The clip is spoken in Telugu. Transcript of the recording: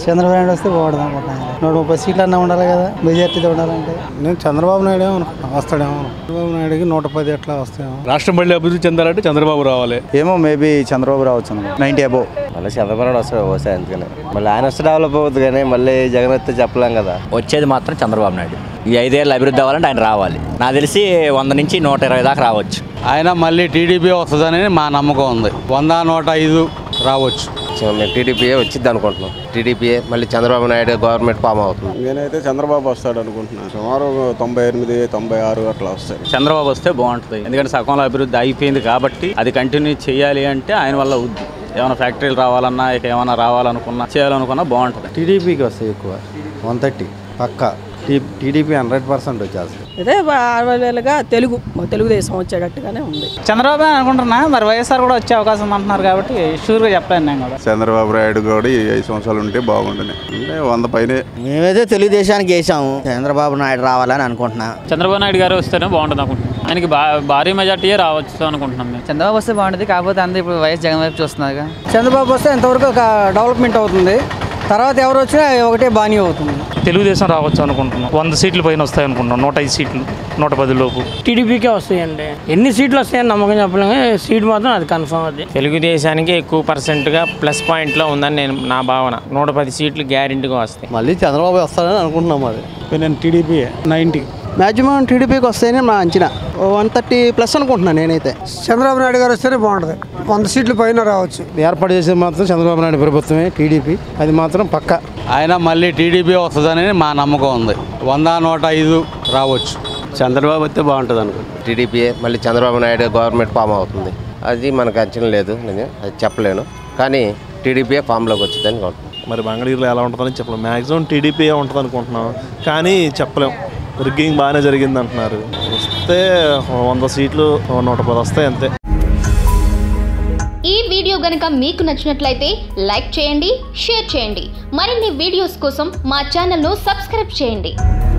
చంద్రబాబు నాయుడు వస్తే బాగుంటుంది అనుకుంటున్నాను నూట ముప్పై సీట్లు అన్నా ఉండాలి కదా మెజార్టీతో ఉండాలంటే నేను చంద్రబాబు నాయుడు వస్తాడేమో చంద్రబాబు నాయుడుకి నూట పది ఎట్లా వస్తాయేమో రాష్ట్రం మళ్ళీ అభివృద్ధి చెందాలంటే చంద్రబాబు రావాలి ఏమో మేబీ చంద్రబాబు రావచ్చు నైంటీ అబో మళ్ళీ చంద్రబాబు వస్తాడు వస్తాయి అందుకని మళ్ళీ ఆయన వస్తే డెవలప్ అవుతుంది కానీ మళ్ళీ జగన్ వస్తే చెప్పలేం కదా వచ్చేది మాత్రం చంద్రబాబు నాయుడు ఈ ఐదేళ్ళు అభివృద్ధి అవ్వాలంటే ఆయన రావాలి నాకు తెలిసి వంద నుంచి నూట ఇరవై దాకా రావచ్చు ఆయన మళ్ళీ టీడీపీ వస్తుందని మా నమ్మకం ఉంది వంద నూట ఐదు రావచ్చు సో మేము టీడీపీఏ వచ్చింది అనుకుంటున్నాం టీడీపీఏ మళ్ళీ చంద్రబాబు నాయుడు గవర్నమెంట్ ఫామ్ అవుతుంది నేనైతే చంద్రబాబు వస్తాడు అనుకుంటున్నాను సుమారు తొంభై ఎనిమిది తొంభై ఆరు అట్లా వస్తాయి చంద్రబాబు వస్తే బాగుంటుంది ఎందుకంటే సగంలో అభివృద్ధి అయిపోయింది కాబట్టి అది కంటిన్యూ చేయాలి అంటే ఆయన వల్ల అవుద్ది ఏమైనా ఫ్యాక్టరీలు రావాలన్నా ఇక ఏమైనా రావాలనుకున్నా చేయాలనుకున్నా బాగుంటుంది టీడీపీకి వస్తాయి ఎక్కువ వన్ థర్టీ పక్కా టీడీపీ హండ్రెడ్ పర్సెంట్ వచ్చేస్తుంది అదే అరవై వేలుగా తెలుగు మా తెలుగుదేశం వచ్చేటట్టుగానే ఉంది చంద్రబాబు అనుకుంటున్నా మరి వైఎస్ఆర్ కూడా వచ్చే అవకాశం ఉంది అంటున్నారు కాబట్టి షూర్గా చెప్పలేను నేను కూడా చంద్రబాబు నాయుడు కూడా ఈ ఐదు సంవత్సరాలు ఉంటే బాగుంటుంది అంటే వంద పైనే మేమైతే తెలుగుదేశానికి వేసాము చంద్రబాబు నాయుడు రావాలని అనుకుంటున్నా చంద్రబాబు నాయుడు గారు వస్తేనే బాగుంటుంది అనుకుంటున్నాను ఆయనకి భారీ మెజార్టీయే రావచ్చు అనుకుంటున్నాం మేము చంద్రబాబు వస్తే బాగుంటుంది కాకపోతే అందరూ ఇప్పుడు వైఎస్ జగన్ వైపు చూస్తున్నారు చంద్రబాబు వస్తే ఎంతవరకు ఒక డెవలప్మెంట్ అవుతుంది తర్వాత ఎవరు వచ్చినా ఒకటే బాణీ అవుతుంది తెలుగుదేశం రావచ్చు అనుకుంటున్నాం వంద సీట్లు పైన వస్తాయి అనుకుంటున్నాం నూట ఐదు సీట్లు నూట పది లోపు టీడీపీకే వస్తాయండి ఎన్ని సీట్లు వస్తాయని నమ్మకం చెప్పలేము సీట్ మాత్రం అది కన్ఫర్మ్ అది తెలుగుదేశానికి ఎక్కువ పర్సెంట్గా ప్లస్ పాయింట్లో ఉందని నేను నా భావన నూట పది సీట్లు గ్యారెంటీగా వస్తాయి మళ్ళీ చంద్రబాబు వస్తాడని అనుకుంటున్నాం అది నేను టీడీపీ నైంటీ మాక్సిమం టీడీపీకి వస్తాయని మా అంచనా వన్ థర్టీ ప్లస్ అనుకుంటున్నాను నేనైతే చంద్రబాబు నాయుడు గారు వస్తేనే బాగుంటుంది వంద సీట్లు పైన రావచ్చు ఏర్పాటు చేసేది మాత్రం చంద్రబాబు నాయుడు ప్రభుత్వమే టీడీపీ అది మాత్రం పక్క ఆయన మళ్ళీ టీడీపీ వస్తుందని మా నమ్మకం ఉంది వంద నూట ఐదు రావచ్చు చంద్రబాబు వస్తే బాగుంటుంది అనుకుంటున్నాం టీడీపీఏ మళ్ళీ చంద్రబాబు నాయుడు గవర్నమెంట్ ఫామ్ అవుతుంది అది మనకు అంచనా లేదు నేను అది చెప్పలేను కానీ టీడీపీఏ ఫామ్లోకి వచ్చింది అనుకుంటున్నాను మరి మంగళగిరిలో ఎలా ఉంటుందని చెప్పలేం మ్యాక్సిమం టీడీపీ ఉంటుంది అనుకుంటున్నాం కానీ చెప్పలేం రిగ్గింగ్ బాగానే జరిగింది అంటున్నారు వస్తే వంద సీట్లు నూట పది వస్తాయి అంతే ఈ వీడియో గనక మీకు నచ్చినట్లయితే లైక్ చేయండి షేర్ చేయండి మరిన్ని వీడియోస్ కోసం మా ఛానల్ను సబ్స్క్రైబ్ చేయండి